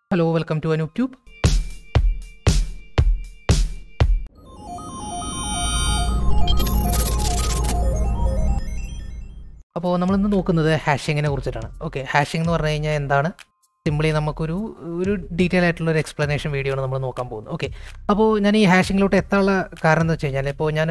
hello welcome to Anoop Tube അപ്പോൾ നമ്മളിന്ന് നോക്കുന്നത് ഹാഷിങ്ങിനെ കുറിച്ചിട്ടാണ് ഓക്കെ ഹാഷിംഗ് എന്ന് പറഞ്ഞു കഴിഞ്ഞാൽ എന്താണ് സിമ്പിളി നമുക്കൊരു ഒരു ഡീറ്റെയിൽ ആയിട്ടുള്ള ഒരു എക്സ്പ്ലനേഷൻ വീഡിയോ ആണ് നമ്മൾ നോക്കാൻ പോകുന്നത് ഓക്കെ അപ്പോൾ ഞാൻ ഈ ഹാഷിങ്ങിലോട്ട് എത്താനുള്ള കാരണം എന്ന് വെച്ച് കഴിഞ്ഞാൽ ഇപ്പോൾ ഞാൻ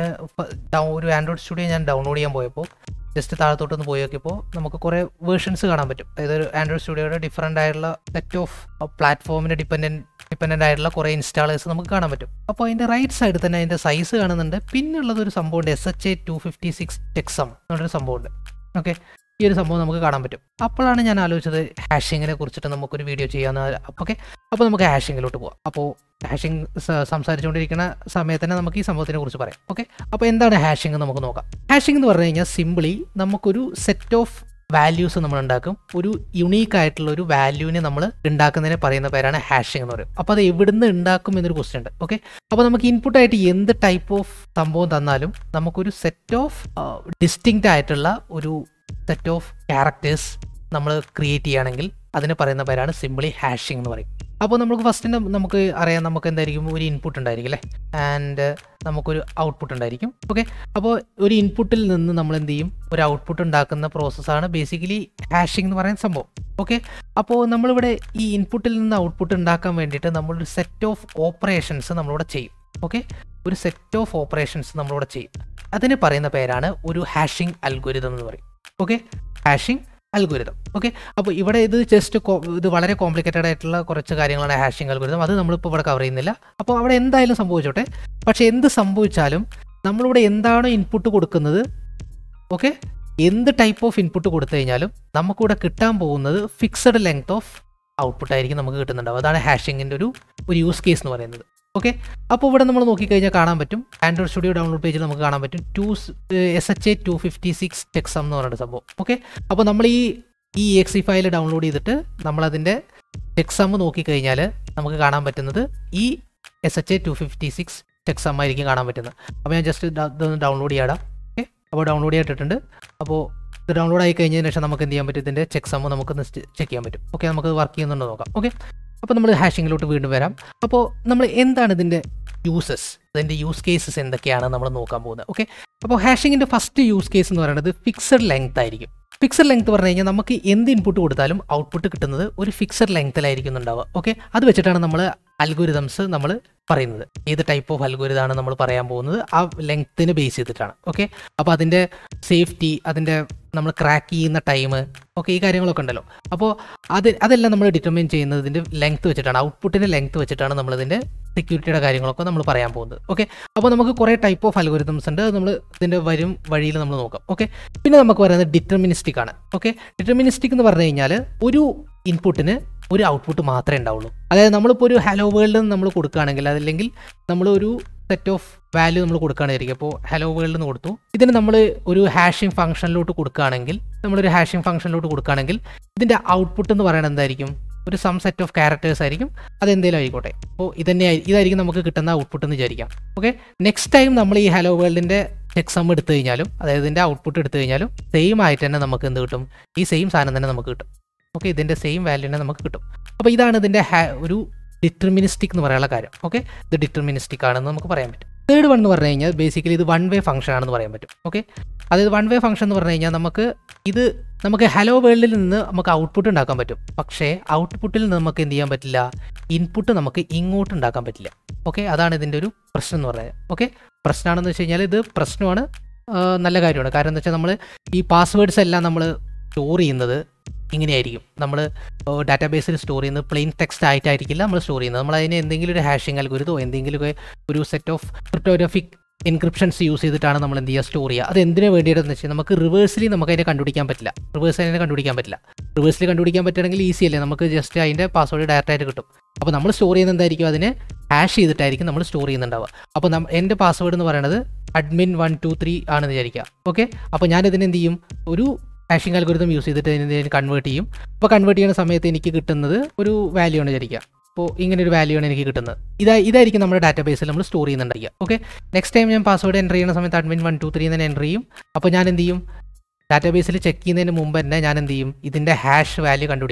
ഒരു ആൻഡ്രോയിഡ് സ്റ്റുഡിയോ ഞാൻ ഡൗൺലോഡ് ചെയ്യാൻ പോയപ്പോൾ ജസ്റ്റ് താഴത്തോട്ടൊന്ന് പോയി നോക്കിയപ്പോൾ നമുക്ക് കുറേ വേർഷൻസ് കാണാൻ പറ്റും അതായത് ഒരു ആൻഡ്രോയിഡ് സ്റ്റുഡിയോയുടെ ഡിഫറൻ്റ് ആയിട്ടുള്ള സെറ്റ് ഓഫ് പ്ലാറ്റ്ഫോമിന് ഡിപ്പെൻഡൻറ്റ് ഡിപ്പെൻഡൻ്റ് ആയിട്ടുള്ള കുറേ ഇൻസ്റ്റാളേഴ്സ് നമുക്ക് കാണാൻ പറ്റും അപ്പോൾ അതിൻ്റെ റൈറ്റ് സൈഡിൽ തന്നെ അതിൻ്റെ സൈസ് കാണുന്നുണ്ട് പിന്നുള്ളത് ഒരു സംഭവമുണ്ട് S H A two fifty six checksum എന്നൊരു സംഭവമുണ്ട് ഓക്കെ ഈ ഒരു സംഭവം നമുക്ക് കാണാൻ പറ്റും അപ്പോഴാണ് ഞാൻ ആലോചിച്ചത് ഹാഷിങ്ങിനെ കുറിച്ചിട്ട് നമുക്കൊരു വീഡിയോ ചെയ്യാമെന്ന് ഓക്കെ അപ്പോൾ നമുക്ക് ഹാഷിങ്ങിലോട്ട് പോകാം അപ്പോൾ ഹാഷിംഗ് സംസാരിച്ചുകൊണ്ടിരിക്കുന്ന സമയത്ത് തന്നെ നമുക്ക് ഈ സംഭവത്തിനെ കുറിച്ച് പറയാം ഓക്കെ അപ്പോൾ എന്താണ് ഹാഷിംഗ് നമുക്ക് നോക്കാം ഹാഷിംഗ് എന്ന് പറഞ്ഞു കഴിഞ്ഞാൽ സിമ്പിളി നമുക്കൊരു സെറ്റ് ഓഫ് വാല്യൂസ് നമ്മൾ ഉണ്ടാക്കും ഒരു യുണീക്ക് ആയിട്ടുള്ള ഒരു വാല്യൂവിനെ നമ്മൾ ഉണ്ടാക്കുന്നതിനെ പറയുന്ന പേരാണ് ഹാഷിംഗ് എന്ന് പറയും അപ്പോൾ അത് എവിടുന്ന് ഉണ്ടാക്കും എന്നൊരു ക്വസ്റ്റ്യൻ ഉണ്ട് ഓക്കെ അപ്പോൾ നമുക്ക് ഇൻപുട്ട് ആയിട്ട് എന്ത് ടൈപ്പ് ഓഫ് സംഭവം തന്നാലും നമുക്കൊരു സെറ്റ് ഓഫ് ഡിസ്റ്റിങ്ക്റ്റ് ആയിട്ടുള്ള ഒരു സെറ്റ് ഓഫ് ക്യാരക്ടേഴ്സ് നമ്മൾ ക്രിയേറ്റ് ചെയ്യുകയാണെങ്കിൽ അതിന് പറയുന്ന പേരാണ് സിമ്പിളി ഹാഷിംഗ് എന്ന് പറയും അപ്പോൾ നമുക്ക് ഫസ്റ്റ് നമുക്ക് അറിയാം നമുക്ക് എന്തായിരിക്കും ഒരു ഇൻപുട്ട് ഉണ്ടായിരിക്കും അല്ലേ ആൻഡ് നമുക്കൊരു ഔട്ട്പുട്ട് ഉണ്ടായിരിക്കും ഓക്കെ അപ്പോൾ ഒരു ഇൻപുട്ടിൽ നിന്ന് നമ്മൾ എന്ത് ചെയ്യും ഒരു ഔട്ട്പുട്ട് ഉണ്ടാക്കുന്ന പ്രോസസ്സാണ് ബേസിക്കലി ഹാഷിംഗ് എന്ന് പറയുന്ന സംഭവം ഓക്കെ അപ്പോൾ നമ്മളിവിടെ ഈ ഇൻപുട്ടിൽ നിന്ന് ഔട്ട്പുട്ട് ഉണ്ടാക്കാൻ വേണ്ടിയിട്ട് നമ്മളൊരു സെറ്റ് ഓഫ് ഓപ്പറേഷൻസ് നമ്മളിവിടെ ചെയ്യും ഓക്കെ ഒരു സെറ്റ് ഓഫ് ഓപ്പറേഷൻസ് നമ്മളിവിടെ ചെയ്യും അതിന് പറയുന്ന പേരാണ് ഒരു ഹാഷിംഗ് അൽഗോരിതം എന്ന് പറയും ഓക്കെ ഹാഷിംഗ് അൽഗോരിതം ഓക്കെ അപ്പോൾ ഇവിടെ ഇത് ജസ്റ്റ് ഇത് വളരെ കോംപ്ലിക്കേറ്റഡ് ആയിട്ടുള്ള കുറച്ച് കാര്യങ്ങളാണ് ഹാഷിംഗ് അൽഗോരിതം അത് നമ്മളിപ്പോൾ ഇവിടെ കവർ ചെയ്യുന്നില്ല അപ്പോൾ അവിടെ എന്തായാലും സംഭവിച്ചോട്ടെ പക്ഷേ എന്ത് സംഭവിച്ചാലും നമ്മളിവിടെ എന്താണോ ഇൻപുട്ട് കൊടുക്കുന്നത് ഓക്കെ എന്ത് ടൈപ്പ് ഓഫ് ഇൻപുട്ട് കൊടുത്തു കഴിഞ്ഞാലും നമുക്കിവിടെ കിട്ടാൻ പോകുന്നത് ഫിക്സഡ് ലെങ്ത് ഓഫ് ഔട്ട്പുട്ട് ആയിരിക്കും നമുക്ക് കിട്ടുന്നുണ്ടാവും അതാണ് ഹാഷിങ്ങിൻ്റെ ഒരു ഒരു യൂസ് കേസ് എന്ന് പറയുന്നത് ഓക്കെ അപ്പോൾ ഇവിടെ നമ്മൾ നോക്കിക്കഴിഞ്ഞാൽ കാണാൻ പറ്റും ആൻഡ്രോയിഡ് സ്റ്റുഡിയോ ഡൗൺലോഡ് പേജിൽ നമുക്ക് കാണാൻ പറ്റും two S H A two fifty six checksum എന്ന് പറയുന്ന സംഭവം ഓക്കെ അപ്പോൾ നമ്മൾ ഈ ഈ എക്സി ഫയൽ ഡൗൺലോഡ് ചെയ്തിട്ട് നമ്മളതിൻ്റെ ടെക്സം നോക്കിക്കഴിഞ്ഞാൽ നമുക്ക് കാണാൻ പറ്റുന്നത് ഈ S H A two fifty six checksum ആയിരിക്കും കാണാൻ പറ്റുന്നത് അപ്പോൾ ഞാൻ ജസ്റ്റ് ഇതൊന്ന് ഡൗൺലോഡ് ചെയ്യാടാം ഓക്കെ അപ്പോൾ ഡൗൺലോഡ് ചെയ്തിട്ടുണ്ട് അപ്പോൾ ഇത് ഡൗൺലോഡ് ആയി കഴിഞ്ഞതിന് ശേഷം നമുക്ക് എന്ത് ചെയ്യാൻ പറ്റും ഇതിൻ്റെ ചെക്ക് സമ്മ് നമുക്ക് ചെക്ക് ചെയ്യാൻ പറ്റും ഓക്കെ നമുക്ക് വർക്ക് ചെയ്യുന്നുണ്ടോ നോക്കാം ഓക്കെ അപ്പോൾ നമ്മൾ ഹാഷിങ്ങിലോട്ട് വീണ്ടും വരാം അപ്പോൾ നമ്മൾ എന്താണ് ഇതിൻ്റെ യൂസസ് അതിൻ്റെ യൂസ് കേസസ് എന്തൊക്കെയാണ് നമ്മൾ നോക്കാൻ പോകുന്നത് ഓക്കെ അപ്പോൾ ഹാഷിങ്ങിൻ്റെ ഫസ്റ്റ് യൂസ് കേസ് എന്ന് പറയുന്നത് ഫിക്സഡ് ലെങ്ത് ആയിരിക്കും ഫിക്സഡ് ലെങ്ത് പറഞ്ഞു കഴിഞ്ഞാൽ നമുക്ക് എന്ത് ഇൻപുട്ട് കൊടുത്താലും ഔട്ട്പുട്ട് കിട്ടുന്നത് ഒരു ഫിക്സഡ് ലെങ്ത്തിലായിരിക്കും ഉണ്ടാവുക ഓക്കെ അത് വെച്ചിട്ടാണ് നമ്മൾ അൽഗോരിതംസ് നമ്മൾ പറയുന്നത് ഏത് ടൈപ്പ് ഓഫ് അൽഗോരിതാണ് നമ്മൾ പറയാൻ പോകുന്നത് ആ ലെങ്ത്തിന് ബേസ് ചെയ്തിട്ടാണ് ഓക്കെ അപ്പോൾ അതിൻ്റെ സേഫ്റ്റി അതിൻ്റെ നമ്മൾ ക്രാക്ക് ചെയ്യുന്ന ടൈം ഓക്കെ ഈ കാര്യങ്ങളൊക്കെ ഉണ്ടല്ലോ അപ്പോൾ അത് അതെല്ലാം നമ്മൾ ഡിറ്റർമിൻ ചെയ്യുന്നത് ഇതിൻ്റെ ലെങ്ത് വെച്ചിട്ടാണ് ഔട്ട്പുട്ടിൻ്റെ ലെങ്ത് വെച്ചിട്ടാണ് നമ്മളിതിൻ്റെ സെക്യൂരിറ്റിയുടെ കാര്യങ്ങളൊക്കെ നമ്മൾ പറയാൻ പോകുന്നത് ഓക്കെ അപ്പോൾ നമുക്ക് കുറേ ടൈപ്പ് ഓഫ് അൽഗോരിതംസ് ഉണ്ട് നമ്മൾ ഇതിൻ്റെ വരും വഴിയിൽ നമ്മൾ നോക്കാം ഓക്കെ പിന്നെ നമുക്ക് പറയുന്നത് ഡിറ്റർമിനിസ്റ്റിക് ആണ് ഓക്കെ ഡിറ്റർമിനിസ്റ്റിക് എന്ന് പറഞ്ഞു കഴിഞ്ഞാൽ ഒരു ഇൻപുട്ടിന് ഒരു ഔട്ട്പുട്ട് മാത്രമേ ഉണ്ടാവുള്ളൂ അതായത് നമ്മളിപ്പോൾ ഒരു ഹലോ വേൾഡ് നമ്മൾ കൊടുക്കുകയാണെങ്കിൽ അതല്ലെങ്കിൽ നമ്മൾ ഒരു സെറ്റ് ഓഫ് വാല്യൂ നമ്മൾ കൊടുക്കുകയാണെങ്കിൽ അപ്പോൾ ഹലോ വേൾഡ് എന്ന് കൊടുത്തു ഇതിന് നമ്മൾ ഒരു ഹാഷിംഗ് ഫംഗ്ഷനിലോട്ട് കൊടുക്കുകയാണെങ്കിൽ നമ്മളൊരു ഹാഷിംഗ് ഫംഗ്ഷനിലോട്ട് കൊടുക്കുകയാണെങ്കിൽ ഇതിൻ്റെ ഔട്ട്പുട്ട് എന്ന് പറയുന്നത് എന്തായിരിക്കും ഒരു സം സെറ്റ് ഓഫ് ക്യാരക്ടേഴ്സ് ആയിരിക്കും അതെന്തെങ്കിലും ആയിക്കോട്ടെ അപ്പോൾ ഇതന്നെ ഇതായിരിക്കും നമുക്ക് കിട്ടുന്ന ഔട്ട്പുട്ട് എന്ന് വിചാരിക്കാം ഓക്കെ നെക്സ്റ്റ് ടൈം നമ്മൾ ഈ ഹലോ വേൾഡിൻ്റെ ചെക്ക് സം എടുത്തു കഴിഞ്ഞാലും അതായത് ഇതിൻ്റെ ഔട്ട്പുട്ട് എടുത്തു കഴിഞ്ഞാലും സെയിം ആയിട്ട് തന്നെ നമുക്ക് എന്ത് കിട്ടും ഈ സെയിം സാധനം തന്നെ നമുക്ക് കിട്ടും ഓക്കെ ഇതിൻ്റെ സെയിം വാല്യൂ തന്നെ നമുക്ക് കിട്ടും അപ്പോൾ ഇതാണ് ഇതിൻ്റെ ഒരു ഡിറ്റർമിനിസ്റ്റിക് എന്ന് പറയാനുള്ള കാര്യം ഓക്കെ ഇത് ഡിറ്റർമിനിസ്റ്റിക് ആണെന്ന് നമുക്ക് പറയാൻ പറ്റും തേർഡ് വൺ എന്ന് പറഞ്ഞു കഴിഞ്ഞാൽ ബേസിക്കലി ഇത് വൺ വേ ഫംഗ്ഷൻ ആണെന്ന് പറയാൻ പറ്റും ഓക്കെ അതായത് വൺ വേ ഫംഗ്ഷൻ എന്ന് പറഞ്ഞു കഴിഞ്ഞാൽ നമുക്ക് ഇത് നമുക്ക് ഹലോ വേൾഡിൽ നിന്ന് നമുക്ക് ഔട്ട്പുട്ട് ഉണ്ടാക്കാൻ പറ്റും പക്ഷേ ഔട്ട്പുട്ടിൽ നിന്ന് നമുക്ക് എന്ത് ചെയ്യാൻ പറ്റില്ല ഇൻപുട്ട് നമുക്ക് ഇങ്ങോട്ട് ഉണ്ടാക്കാൻ പറ്റില്ല ഓക്കെ അതാണ് ഇതിൻ്റെ ഒരു പ്രശ്നം എന്ന് പറയുന്നത് ഓക്കെ പ്രശ്നമാണെന്ന് വെച്ച് കഴിഞ്ഞാൽ ഇത് പ്രശ്നമാണ് നല്ല കാര്യമാണ് കാരണം എന്താ വെച്ചാൽ നമ്മൾ ഈ പാസ്വേഡ്സ് എല്ലാം നമ്മൾ സ്റ്റോർ ചെയ്യുന്നത് ഇങ്ങനെയായിരിക്കും നമ്മൾ ഡാറ്റാബേസിൽ സ്റ്റോർ ചെയ്യുന്നത് പ്ലെയിൻ ടെക്സ്റ്റ് ആയിട്ടായിരിക്കില്ല നമ്മൾ സ്റ്റോർ ചെയ്യുന്നത് നമ്മൾ അതിന് എന്തെങ്കിലും ഒരു ഹാഷിംഗ് അൽഗുരുതോ എന്തെങ്കിലും ഒരു set of cryptographic encryptions use ചെയ്തിട്ടാണ് നമ്മൾ എന്ത് ചെയ്യുക സ്റ്റോർ ചെയ്യുക അത് എന്തിനു വേണ്ടിയിട്ടെന്ന് വെച്ചാൽ നമുക്ക് റിവേഴ്സിലി നമുക്ക് അതിനെ കണ്ടുപിടിക്കാൻ പറ്റില്ല റിവേഴ്സ് അതിനെ കണ്ടുപിടിക്കാൻ പറ്റില്ല റിവേഴ്സിൽ കണ്ടുപിടിക്കാൻ പറ്റുകയാണെങ്കിൽ ഈസി അല്ലേ നമുക്ക് ജസ്റ്റ് അതിൻ്റെ പാസ്വേഡ് ഡയറക്റ്റ് ആയിട്ട് കിട്ടും അപ്പോൾ നമ്മൾ സ്റ്റോർ ചെയ്യുന്നത് എന്തായിരിക്കും അതിനെ ഹാഷ് ചെയ്തിട്ടായിരിക്കും നമ്മൾ സ്റ്റോർ ചെയ്യുന്നുണ്ടാവുക അപ്പോൾ എൻ്റെ പാസ്വേഡ് എന്ന് പറയുന്നത് അഡ്മിൻ വൺ ടു ത്രീ ആണെന്ന് വിചാരിക്കുക ഓക്കെ അപ്പോൾ ഞാൻ ഇതിന് എന്ത് ചെയ്യും ഒരു ഹാഷിംഗ് അൽഗോരിതം യൂസ് ചെയ്തിട്ട് ഇതിനെ കൺവേർട്ട് ചെയ്യും അപ്പോൾ കൺവേർട്ട് ചെയ്യുന്ന സമയത്ത് എനിക്ക് കിട്ടുന്നത് ഒരു വാല്യൂ ആണ് വിചാരിക്കുക അപ്പോൾ ഇങ്ങനെ ഒരു വാല്യൂ ആണ് എനിക്ക് കിട്ടുന്നത് ഇതാ ഇതായിരിക്കും നമ്മുടെ ഡാറ്റാബേസിൽ നമ്മൾ സ്റ്റോർ ചെയ്യുന്നുണ്ടായിരിക്കുക ഓക്കെ നെക്സ്റ്റ് ടൈം ഞാൻ പാസ്വേഡ് എൻ്റർ ചെയ്യുന്ന സമയത്ത് അഡ്മിൻ വൺ ടു ത്രീ തന്നെ എൻ്റർ ചെയ്യും അപ്പോൾ ഞാൻ എന്ത് ചെയ്യും ഡാറ്റാബേസിൽ ചെക്ക് ചെയ്യുന്നതിന് മുമ്പ് തന്നെ ഞാൻ എന്ത് ചെയ്യും ഇതിൻ്റെ ഹാഷ് വാല്യൂ കണ്ടുപിടിക്കും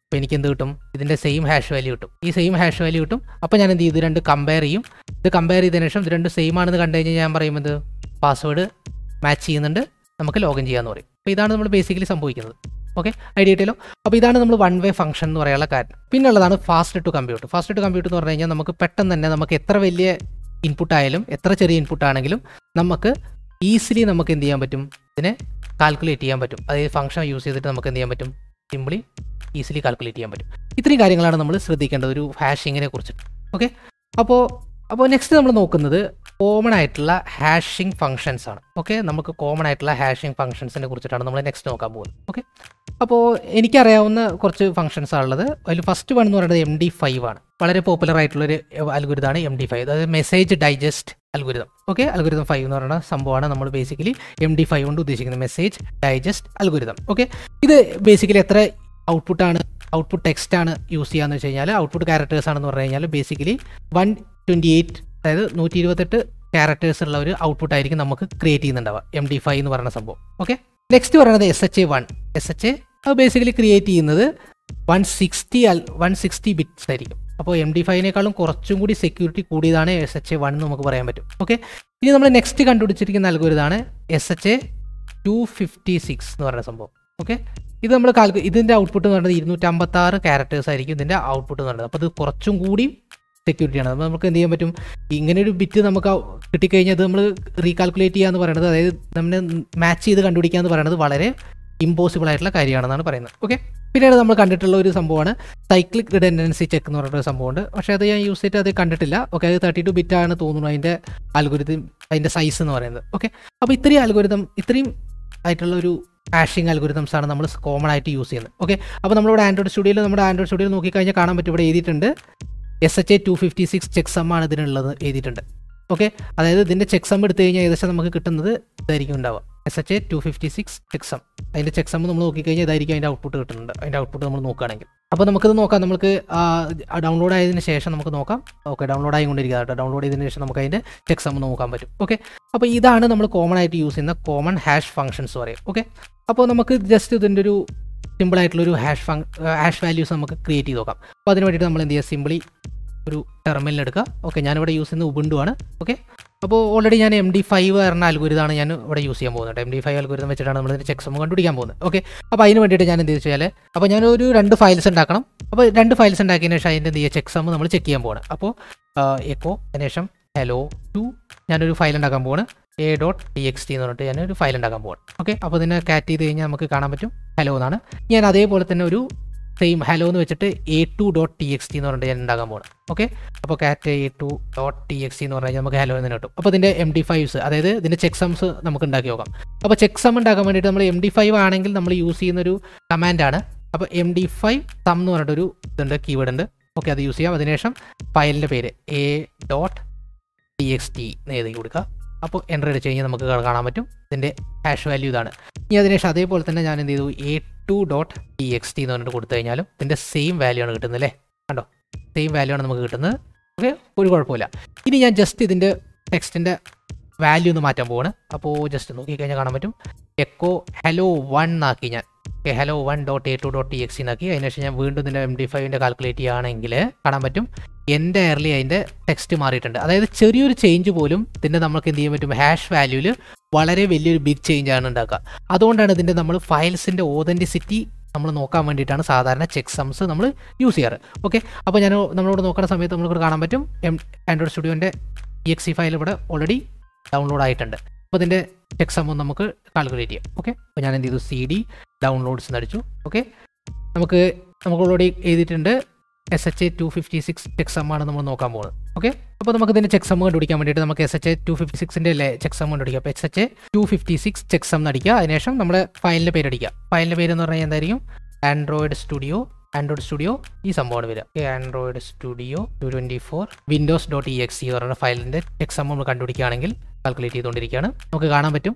അപ്പോൾ എനിക്ക് എന്ത് കിട്ടും ഇതിൻ്റെ സെയിം ഹാഷ് വാല്യൂ കിട്ടും ഈ സെയിം ഹാഷ് വാല്യൂ കിട്ടും അപ്പോൾ ഞാൻ എന്ത് ചെയ്യും ഇത് രണ്ട് കമ്പയർ ചെയ്യും ഇത് കമ്പയർ ചെയ്തതിനു ശേഷം ഇത് രണ്ട് സെയിം ആണെന്ന് കണ്ടു കഴിഞ്ഞാൽ ഞാൻ പറയും ഇത് പാസ്വേഡ് മാച്ച് ചെയ്യുന്നുണ്ട് നമുക്ക് ലോഗിൻ ചെയ്യാമെന്ന് പറയും അപ്പോൾ ഇതാണ് നമ്മൾ ബേസിക്കലി സംഭവിക്കുന്നത് ഓക്കെ ഐഡിയ കിട്ടിയല്ലോ അപ്പോൾ ഇതാണ് നമ്മൾ വൺ വേ ഫംഗ്ഷൻ എന്ന് പറയാനുള്ള കാര്യം പിന്നുള്ളതാണ് fast to compute fast to compute എന്ന് പറഞ്ഞു കഴിഞ്ഞാൽ നമുക്ക് പെട്ടെന്ന് തന്നെ നമുക്ക് എത്ര വലിയ ഇൻപുട്ട് ആയാലും എത്ര ചെറിയ ഇൻപുട്ട് ആണെങ്കിലും നമുക്ക് ഈസിലി നമുക്ക് എന്ത് ചെയ്യാൻ പറ്റും ഇതിനെ കാൽക്കുലേറ്റ് ചെയ്യാൻ പറ്റും അതായത് ഫംഗ്ഷൻ യൂസ് ചെയ്തിട്ട് നമുക്ക് എന്ത് ചെയ്യാൻ പറ്റും സിംപ്ലി ഈസിലി കാൽക്കുലേറ്റ് ചെയ്യാൻ പറ്റും ഇത്രയും കാര്യങ്ങളാണ് നമ്മൾ ശ്രദ്ധിക്കേണ്ടത് ഒരു ഹാഷിങ്ങിനെ കുറിച്ച് ഓക്കെ അപ്പോൾ അപ്പോൾ നെക്സ്റ്റ് നമ്മൾ നോക്കുന്നത് കോമൺ ആയിട്ടുള്ള ഹാഷിംഗ് ഫങ്ഷൻസ് ആണ് ഓക്കെ നമുക്ക് കോമൺ ആയിട്ടുള്ള ഹാഷിംഗ് ഫങ്ഷൻസിനെ കുറിച്ചിട്ടാണ് നമ്മൾ നെക്സ്റ്റ് നോക്കാൻ പോകുന്നത് ഓക്കെ അപ്പോൾ എനിക്കറിയാവുന്ന കുറച്ച് ഫങ്ഷൻസ് ആണുള്ളത് അതിൽ ഫസ്റ്റ് വൺ എന്ന് പറയുന്നത് എം ഡി ഫൈവ് ആണ് വളരെ പോപ്പുലർ ആയിട്ടുള്ളൊരു അൽഗുരിതാണ് എം ഡി ഫൈവ് അതായത് message digest algorithm okay algorithm five എന്ന് പറയുന്ന സംഭവമാണ് നമ്മൾ ബേസിക്കലി എം ഡി ഫൈവ് കൊണ്ട് ഉദ്ദേശിക്കുന്നത് മെസ്സേജ് ഡൈജസ്റ്റ് അൽഗുരിതം ഓക്കെ ഇത് ബേസിക്കലി എത്ര ഔട്ട്പുട്ടാണ് ഔട്ട്പുട്ട് ടെക്സ്റ്റ് ആണ് യൂസ് ചെയ്യാന്ന് വെച്ച് കഴിഞ്ഞാൽ ഔട്ട്പുട്ട് ക്യാരക്ടേഴ്സ് ആണെന്ന് പറഞ്ഞു കഴിഞ്ഞാൽ ബേസിക്കലി വൺ ട്വൻറ്റി എയ്റ്റ് അതായത് നൂറ്റി ഇരുപത്തെട്ട് ക്യാരക്ടേഴ്സ് ഉള്ള ഒരു ഔട്ട്പുട്ട് ആയിരിക്കും നമുക്ക് ക്രിയേറ്റ് ചെയ്യുന്നുണ്ടാവുക എം ഡി ഫൈവ് എന്ന് പറയുന്ന സംഭവം ഓക്കെ നെക്സ്റ്റ് പറയുന്നത് S H A one S H A അത് ബേസിക്കലി ക്രിയേറ്റ് ചെയ്യുന്നത് വൺ സിക്സ്റ്റി അൽ വൺ സിക്സ്റ്റി ബിറ്റ്സ് ആയിരിക്കും അപ്പോൾ എം ഡി ഫൈവിനേക്കാളും കുറച്ചും കൂടി സെക്യൂരിറ്റി കൂടിയതാണ് എസ് എച്ച് എ വൺ എന്ന് നമുക്ക് പറയാൻ പറ്റും ഓക്കെ ഇനി നമ്മൾ നെക്സ്റ്റ് കണ്ടുപിടിച്ചിരിക്കുന്ന അൽഗോരിതാണ് S H A two fifty six എന്ന് പറയുന്ന സംഭവം ഓക്കെ ഇത് നമ്മൾ കാൽക്കു ഇതിൻ്റെ ഔട്ട്പുട്ട് എന്ന് പറയുന്നത് ഇരുന്നൂറ്റമ്പത്താറ് ക്യാരക്ടേഴ്സ് ആയിരിക്കും ഇതിൻ്റെ ഔട്ട്പുട്ട് എന്ന് പറയുന്നത് അപ്പോൾ ഇത് കുറച്ചും കൂടി സെക്യൂരിറ്റിയാണ് അപ്പോൾ നമുക്ക് എന്ത് ചെയ്യാൻ പറ്റും ഇങ്ങനെ ഒരു ബിറ്റ് നമുക്ക് ആ- കിട്ടിക്കഴിഞ്ഞാൽ അത് നമ്മൾ റീകാൽക്കുലേറ്റ് ചെയ്യുക എന്ന് പറയുന്നത് അതായത് നമ്മൾ മാച്ച് ചെയ്ത് കണ്ടുപിടിക്കുക എന്ന് പറയുന്നത് വളരെ ഇമ്പോസിബിൾ ആയിട്ടുള്ള കാര്യമാണെന്നാണ് പറയുന്നത് ഓക്കെ പിന്നീട് നമ്മൾ കണ്ടിട്ടുള്ള ഒരു സംഭവമാണ് സൈക്ലിക് റിഡൻഡൻസി ചെക്ക് എന്ന് പറഞ്ഞിട്ട് ഒരു സംഭവമുണ്ട് പക്ഷേ അത് ഞാൻ യൂസ് ചെയ്തിട്ട് അത് കണ്ടിട്ടില്ല ഓക്കെ അത് തേർട്ടി ടു ബിറ്റ് ആണ് തോന്നുന്നു അതിൻ്റെ അൽഗുരിതം അതിൻ്റെ സൈസ് എന്ന് പറയുന്നത് ഓക്കെ അപ്പോൾ ഇത്രയും അൽഗുരിതം ഇത്രയും ആയിട്ടുള്ള ഒരു ഹാഷിംഗ് അൽഗുരിതംസ് ആണ് നമ്മൾ കോമൺ ആയിട്ട് യൂസ് ചെയ്യുന്നത് ഓക്കെ അപ്പോൾ നമ്മളിവിടെ ആൻഡ്രോയിഡ് സ്റ്റുഡിയോയിൽ നമ്മുടെ ആൻഡ്രോയിഡ് സ്റ്റുഡിയോയിൽ നോക്കിക്കഴിഞ്ഞാൽ കാണാൻ പറ്റും ഇവിടെ എഴുതിയിട്ടുണ്ട് S H A two fifty six checksum ആണ് ഇതിനുള്ളത് എഴുതിയിട്ടുണ്ട് ഓക്കെ അതായത് ഇതിൻ്റെ ചെക്ക് സം എടുത്തു കഴിഞ്ഞാൽ ഏകദേശം നമുക്ക് കിട്ടുന്നത് ഇതായിരിക്കും ഉണ്ടാവുക S H A two fifty six checksum അതിൻ്റെ ചെക്ക് സം നമ്മൾ നോക്കിക്കഴിഞ്ഞാൽ ഇതായിരിക്കും അതിൻ്റെ ഔട്ട്പുട്ട് കിട്ടുന്നുണ്ട് അതിൻ്റെ ഔട്ട്പുട്ട് നമ്മൾ നോക്കുകയാണെങ്കിൽ അപ്പോൾ നമുക്കിത് നോക്കാം നമുക്ക് ഡൗൺലോഡ് ആയതിനു ശേഷം നമുക്ക് നോക്കാം ഓക്കെ ഡൗൺലോഡ് ആയിക്കൊണ്ടിരിക്കുക കേട്ടോ ഡൗൺലോഡ് ചെയ്തതിന് ശേഷം നമുക്ക് അതിൻ്റെ ചെക്ക് സം നോക്കാൻ പറ്റും ഓക്കെ അപ്പോൾ ഇതാണ് നമ്മൾ കോമൺ ആയിട്ട് യൂസ് ചെയ്യുന്ന കോമൺ ഹാഷ് ഫങ്ഷൻസ് പറയും ഓക്കെ അപ്പോൾ നമുക്ക് ജസ്റ്റ് ഇതിൻ്റെ ഒരു സിമ്പിൾ ആയിട്ടുള്ള ഒരു ഹാഷ് ഫങ് ഹാഷ് വാല്യൂസ് നമുക്ക് ക്രിയേറ്റ് ചെയ്ത് നോക്കാം അപ്പോൾ അതിന് വേണ്ടിയിട്ട് നമ്മൾ എന്ത് ചെയ്യുക സിമ്പിളി ഒരു ടെർമിനൽ എടുക്കുക ഓക്കെ ഞാനിവിടെ യൂസ് ചെയ്യുന്നത് ഉബുണ്ടു ആണ് ഓക്കെ അപ്പോൾ ഓൾറെഡി ഞാൻ എം ഡി ഫൈവ് പറഞ്ഞ അൽഗുരിതാണ് ഞാൻ ഇവിടെ യൂസ് ചെയ്യാൻ പോകുന്നത് എം ഡി ഫൈവ് അൽഗുരിതം വെച്ചിട്ടാണ് നമ്മൾ ഇതിൻ്റെ ചെക്സം കണ്ടുപിടിക്കാൻ പോകുന്നത് ഓക്കെ അപ്പോൾ അതിന് വേണ്ടിയിട്ട് ഞാൻ എന്ത് വെച്ചാൽ അപ്പോൾ ഞാൻ ഒരു രണ്ട് ഫയൽസ് ഉണ്ടാക്കണം അപ്പോൾ രണ്ട് ഫയൽസ് ഉണ്ടാക്കിയതിന് ശേഷം അതിൻ്റെ എന്ത് ചെയ്യുക ചെക്സം നമ്മൾ ചെക്ക് ചെയ്യാൻ പോകണം അപ്പോൾ എക്കോ അതിന് ശേഷം ഹലോ ടു ഞാനൊരു ഫയൽ ഉണ്ടാക്കാൻ പോവാണ് A dot T X T എന്ന് പറഞ്ഞിട്ട് ഞാനൊരു ഫയൽ ഉണ്ടാക്കാൻ പോവാണ് ഓക്കെ അപ്പോൾ ഇതിനെ കാറ്റ് ചെയ്ത് കഴിഞ്ഞാൽ നമുക്ക് കാണാൻ പറ്റും ഹലോ എന്നാണ് ഞാൻ അതേപോലെ തന്നെ ഒരു സെയിം ഹലോ എന്ന് വെച്ചിട്ട് A two dot T X T എന്ന് പറഞ്ഞിട്ട് ഞാൻ ഉണ്ടാക്കാൻ പോകണം ഓക്കെ അപ്പോൾ cat A two dot T X T എന്ന് പറഞ്ഞാൽ നമുക്ക് ഹലോ എന്ന് കിട്ടും അപ്പോൾ ഇതിൻ്റെ എം ഡി ഫൈവ്സ് അതായത് ഇതിൻ്റെ ചെക്ക് സംസ് നമുക്ക് ഉണ്ടാക്കി നോക്കാം അപ്പോൾ ചെക്ക് സം ഉണ്ടാക്കാൻ വേണ്ടിയിട്ട് നമ്മൾ എം ഡി ഫൈവ് ആണെങ്കിൽ നമ്മൾ യൂസ് ചെയ്യുന്ന ഒരു കമാൻഡാണ് അപ്പോൾ എം ഡി ഫൈവ് സം എന്ന് പറഞ്ഞിട്ടൊരു ഇതുണ്ട് കീവേഡ് ഉണ്ട് ഓക്കെ അത് യൂസ് ചെയ്യാം അതിനുശേഷം ഫയലിൻ്റെ പേര് A dot T X T എന്ന് എഴുതി കൊടുക്കുക അപ്പോൾ എൻ്റർ അടിച്ച് കഴിഞ്ഞാൽ നമുക്ക് കാ- കാണാൻ പറ്റും ഇതിൻ്റെ ഹാഷ് വാല്യൂ ഇതാണ് ഇനി അതിനുശേഷം അതേപോലെ തന്നെ ഞാൻ എന്ത് ചെയ്തു A two dot T X T എന്ന് പറഞ്ഞിട്ട് കൊടുത്തു കഴിഞ്ഞാലും ഇതിൻ്റെ സെയിം വാല്യൂ ആണ് കിട്ടുന്നത് അല്ലേ കണ്ടോ സെയിം വാല്യൂ ആണ് നമുക്ക് കിട്ടുന്നത് ഓക്കെ ഒരു കുഴപ്പമില്ല ഇനി ഞാൻ ജസ്റ്റ് ഇതിൻ്റെ ടെക്സ്റ്റിൻ്റെ വാല്യൂ ഒന്ന് മാറ്റാൻ പോവാണ് അപ്പോൾ ജസ്റ്റ് നോക്കിക്കഴിഞ്ഞാൽ കാണാൻ പറ്റും എക്കോ ഹലോ വൺ ആക്കി ഞാൻ okay hello one dot A two dot T X ആക്കി അതിനുശേഷം ഞാൻ വീണ്ടും ഇതിൻ്റെ എം ഡി ഫൈവിൻ്റെ കാൽക്കുലേറ്റ് ചെയ്യുകയാണെങ്കിൽ കാണാൻ പറ്റും എൻ്റെ എയർലി അതിൻ്റെ ടെക്സ്റ്റ് മാറിയിട്ടുണ്ട് അതായത് ചെറിയൊരു ചേഞ്ച് പോലും ഇതിൻ്റെ നമുക്ക് എന്ത് ചെയ്യാൻ പറ്റും ഹാഷ് വാല്യൂവിൽ വളരെ വലിയൊരു ബിഗ് ചേഞ്ച് ആണ് ഉണ്ടാക്കുക അതുകൊണ്ടാണ് ഇതിൻ്റെ നമ്മൾ ഫയൽസിൻ്റെ ഓതൻറ്റിസിറ്റി നമ്മൾ നോക്കാൻ വേണ്ടിയിട്ടാണ് സാധാരണ ചെക്ക് സംസ് നമ്മൾ യൂസ് ചെയ്യാറ് ഓക്കെ അപ്പോൾ ഞാൻ നമ്മളിവിടെ നോക്കുന്ന സമയത്ത് നമ്മളിവിടെ കാണാൻ പറ്റും എം ആൻഡ്രോയിഡ് സ്റ്റുഡിയോൻ്റെ ഇ എക്സ് സി ഫയൽ ഇവിടെ ഓൾറെഡി ഡൗൺലോഡ് ആയിട്ടുണ്ട് അപ്പോൾ ഇതിൻ്റെ ചെക്ക് സം ഒന്ന് നമുക്ക് കാൽക്കുലേറ്റ് ചെയ്യാം ഓക്കെ അപ്പോൾ ഞാൻ എന്ത് ചെയ്തു സി ഡി ഡൗൺലോഡ്സ് അടിച്ചു ഓക്കെ നമുക്ക് നമുക്ക് ഓൾറെഡി എഴുതിയിട്ടുണ്ട് S H A two fifty six checksum ആണ് നമ്മൾ നോക്കാൻ പോകുന്നത് ഓക്കെ അപ്പോൾ നമുക്ക് ഇതിൻ്റെ ചെക്ക് സം കണ്ടുപിടിക്കാൻ വേണ്ടിയിട്ട് നമുക്ക് S H A two fifty സിക്സിൻ്റെ അല്ലേ ചെക്ക് സം കണ്ടുപിടിക്കുക അപ്പോൾ S H A two fifty six checksum അടിക്കുക അതിനുശേഷം നമ്മുടെ ഫയലിൻ്റെ പേര് അടിക്കുക ഫയലിൻ്റെ പേര് എന്ന് പറഞ്ഞാൽ എന്തായിരിക്കും ആൻഡ്രോയിഡ് സ്റ്റുഡിയോ ആൻഡ്രോയിഡ് സ്റ്റുഡിയോ ഈ സംഭവമാണ് വരിക android studio two twenty four windows dot E X എന്ന് പറയുന്ന ഫയലിൻ്റെ ചെക്ക് സം നമ്മൾ കണ്ടുപിടിക്കുകയാണെങ്കിൽ കാൽക്കുലേറ്റ് ചെയ്തുകൊണ്ടിരിക്കുകയാണ് നമുക്ക് കാണാൻ പറ്റും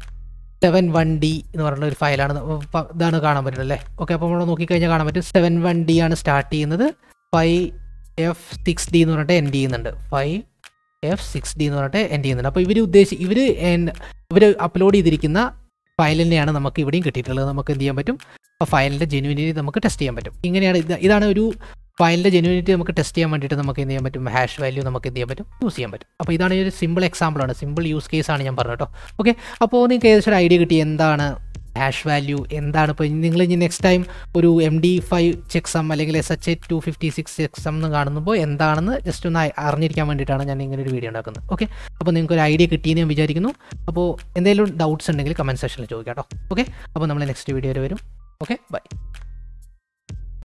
സെവൻ വൺ ഡി എന്ന് പറയുന്ന ഒരു ഫയലാണ് പ- ഇതാണ് കാണാൻ പറ്റുന്നത് അല്ലേ ഓക്കെ അപ്പോൾ നമ്മൾ നോക്കിക്കഴിഞ്ഞാൽ കാണാൻ പറ്റും സെവൻ വൺ ഡി ആണ് സ്റ്റാർട്ട് ചെയ്യുന്നത് ഫൈവ് എഫ് സിക്സ് ഡി എന്ന് പറഞ്ഞിട്ട് എൻഡ് ചെയ്യുന്നുണ്ട് ഫൈവ് എഫ് സിക്സ് ഡി എന്ന് പറഞ്ഞിട്ട് എൻഡ് ചെയ്യുന്നുണ്ട് അപ്പോൾ ഇവർ ഉദ്ദേശി ഇവർ ഇവർ അപ്ലോഡ് ചെയ്തിരിക്കുന്ന ഫയൽ തന്നെയാണ് നമുക്ക് ഇവിടെയും കിട്ടിയിട്ടുള്ളത് നമുക്ക് എന്ത് ചെയ്യാൻ പറ്റും അപ്പോൾ ഫയലിൻ്റെ ജെനുവിനിറ്റി നമുക്ക് ടെസ്റ്റ് ചെയ്യാൻ പറ്റും ഇങ്ങനെയാണ് ഇത് ഇതാണ് ഒരു ഫയലിൻ്റെ ജെനുവിനിറ്റി നമുക്ക് ടെസ്റ്റ് ചെയ്യാൻ വേണ്ടിയിട്ട് നമുക്ക് എന്ത് ചെയ്യാൻ പറ്റും ഹാഷ് വാല്യൂ നമുക്ക് എന്ത് ചെയ്യാൻ പറ്റും യൂസ് ചെയ്യാൻ പറ്റും അപ്പോൾ ഇതാണ് ഒരു സിമ്പിൾ എക്സാമ്പിളാണ് സിമ്പിൾ യൂസ് കേസാണ് ഞാൻ പറഞ്ഞത് കേട്ടോ ഓക്കെ അപ്പോൾ നിങ്ങൾക്ക് ഏകദേശം ഒരു ഐഡിയ കിട്ടി എന്താണ് ഹാഷ് വാല്യൂ എന്താണ് ഇപ്പോൾ നിങ്ങൾ ഇനി നെക്സ്റ്റ് ടൈം ഒരു എം ഡി ഫൈവ് ചെക്സം അല്ലെങ്കിൽ S H A two fifty six checksum എന്ന് കാണുമ്പോൾ എന്താണെന്ന് ജസ്റ്റ് ഒന്ന് അറിഞ്ഞിരിക്കാൻ വേണ്ടിയിട്ടാണ് ഞാൻ ഇങ്ങനെ ഒരു വീഡിയോ ഉണ്ടാക്കുന്നത് ഓക്കെ അപ്പോൾ നിങ്ങൾക്ക് ഒരു ഐഡിയ കിട്ടിയെന്ന് ഞാൻ വിചാരിക്കുന്നു അപ്പോൾ എന്തെങ്കിലും ഡൗട്ട്സ് ഉണ്ടെങ്കിൽ കമൻറ്റ് സെക്ഷനിൽ ചോദിക്കാം കേട്ടോ ഓക്കെ അപ്പോൾ നമ്മൾ നെക്സ്റ്റ് വീഡിയോയിൽ വരും ഓക്കെ ബൈ